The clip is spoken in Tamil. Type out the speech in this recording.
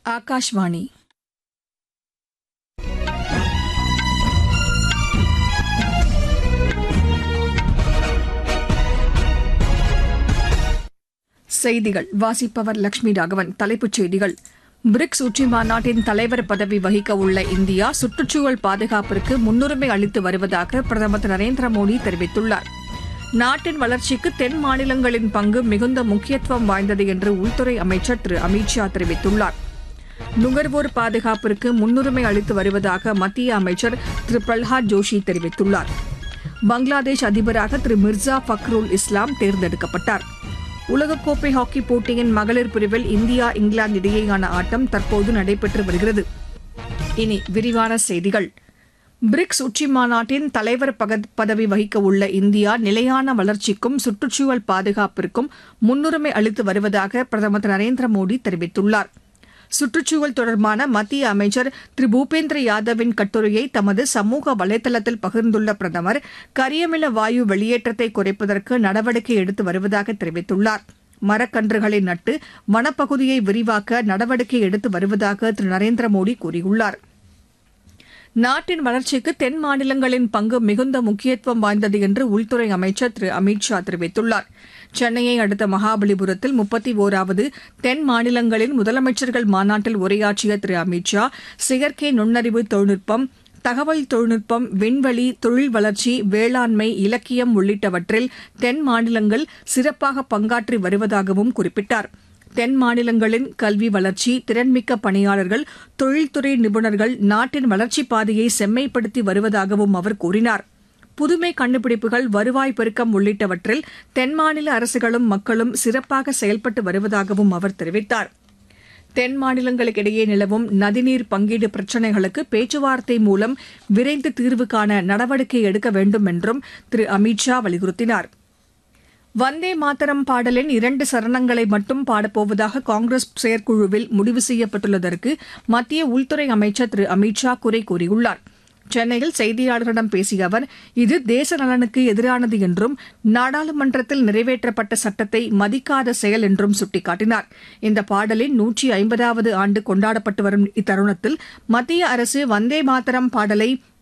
ఆకాశవాణి செய்திகள் வாசிப்பவர் லட்சுமி ராகவன் தலைப்புச் செய்திகள் பிரிக்ஸ் உச்சி மாநாட்டின் தலைவர் பதவி வகிக்க உள்ள இந்தியா சுற்றுச்சூழல் பாதுகாப்பிற்கு முன்னுரிமை அளித்து வருவதாக பிரதமர் திரு நரேந்திர மோடி தெரிவித்துள்ளார் நாட்டின் வளர்ச்சிக்கு தென் மாநிலங்களின் பங்கு மிகுந்த முக்கியத்துவம் வாய்ந்தது என்று உள்துறை அமைச்சர் திரு அமித் ஷா தெரிவித்துள்ளார் நுகர்வோர் பாதுகாப்பிற்கு முன்னுரிமை அளித்து வருவதாக மத்திய அமைச்சர் திரு பிரல்ஹாத் ஜோஷி தெரிவித்துள்ளார் பங்களாதேஷ் அதிபராக திரு மிர்சா ஃபக்ருல் இஸ்லாம் தேர்ந்தெடுக்கப்பட்டார் உலகக்கோப்பை ஹாக்கி போட்டியின் மகளிர் பிரிவில் இந்தியா இங்கிலாந்து இடையேயான ஆட்டம் தற்போது நடைபெற்று வருகிறது இனி விரிவான செய்திகள் பிரிக்ஸ் உச்சி மாநாட்டின் தலைவர் பக- பதவி வகிக்க உள்ள இந்தியா நிலையான வளர்ச்சிக்கும் சுற்றுச்சூழல் பாதுகாப்பிற்கும் முன்னுரிமை அளித்து வருவதாக பிரதமர் திரு நரேந்திர மோடி தெரிவித்துள்ளார் சுற்றுச்சூழல் தொடர்பான மத்திய அமைச்சர் திரு பூபேந்திர யாதவின் கட்டுரையை தமது சமூக வலைதளத்தில் பகிர்ந்துள்ள பிரதமர் கரியமில வாயு வெளியேற்றத்தை குறைப்பதற்கு நடவடிக்கை எடுத்து வருவதாக தெரிவித்துள்ளார் மரக்கன்றுகளை நட்டு வனப்பகுதியை விரிவாக்க நடவடிக்கை எடுத்து வருவதாக திரு நரேந்திர மோடி கூறியுள்ளார் நாட்டின் வளர்ச்சிக்கு தென் மாநிலங்களின் பங்கு மிகுந்த முக்கியத்துவம் வாய்ந்தது என்று உள்துறை அமைச்சர் திரு அமித் ஷா தெரிவித்துள்ளார் சென்னையை அடுத்த மகாபலிபுரத்தில் முப்பத்தி ஓராவது தென் மாநிலங்களின் முதலமைச்சர்கள் மாநாட்டில் உரையாற்றிய திரு அமித் ஷா செயற்கை நுண்ணறிவு தொழில்நுட்பம் தகவல் தொழில்நுட்பம் விண்வெளி தொழில் வளர்ச்சி வேளாண்மை இலக்கியம் உள்ளிட்டவற்றில் தென் மாநிலங்கள் சிறப்பாக பங்காற்றி வருவதாகவும் குறிப்பிட்டார் தென் மாநிலங்களின் கல்வி வளர்ச்சி திறன்மிக்க பணியாளர்கள் தொழில்துறை நிபுணர்கள் நாட்டின் வளர்ச்சிப் பாதையை செம்மைப்படுத்தி வருவதாகவும் அவர் கூறினார் புதுமை கண்டுபிடிப்புகள் வருவாய் பெருக்கம் உள்ளிட்டவற்றில் தென் மாநில அரசுகளும் மக்களும் சிறப்பாக செயல்பட்டு வருவதாகவும் அவர் தெரிவித்தார் தென் மாநிலங்களுக்கிடையே நிலவும் நதிநீர் பங்கீடு பிரச்சினைகளுக்கு பேச்சுவார்த்தை மூலம் விரைந்து தீர்வு காண நடவடிக்கை எடுக்க வேண்டும் என்றும் திரு அமித் ஷா வலியுறுத்தினார் வந்தே மாதரம் பாடலின் இரண்டு சரணங்களை மட்டும் பாடப்போவதாக காங்கிரஸ் செயற்குழுவில் முடிவு செய்யப்பட்டுள்ளதற்கு மத்திய உள்துறை அமைச்சர் திரு அமித் ஷா குறை கூறியுள்ளார் சென்னையில் செய்தியாளர்களிடம் பேசிய அவர் இது தேச நலனுக்கு எதிரானது என்றும் நாடாளுமன்றத்தில் நிறைவேற்றப்பட்ட சட்டத்தை மதிக்காத செயல் என்றும் சுட்டிக்காட்டினார் இந்த பாடலின் நூற்றி ஐம்பதாவது ஆண்டு கொண்டாடப்பட்டு வரும் இத்தருணத்தில் மத்திய அரசு வந்தே மாதரம் பாடலை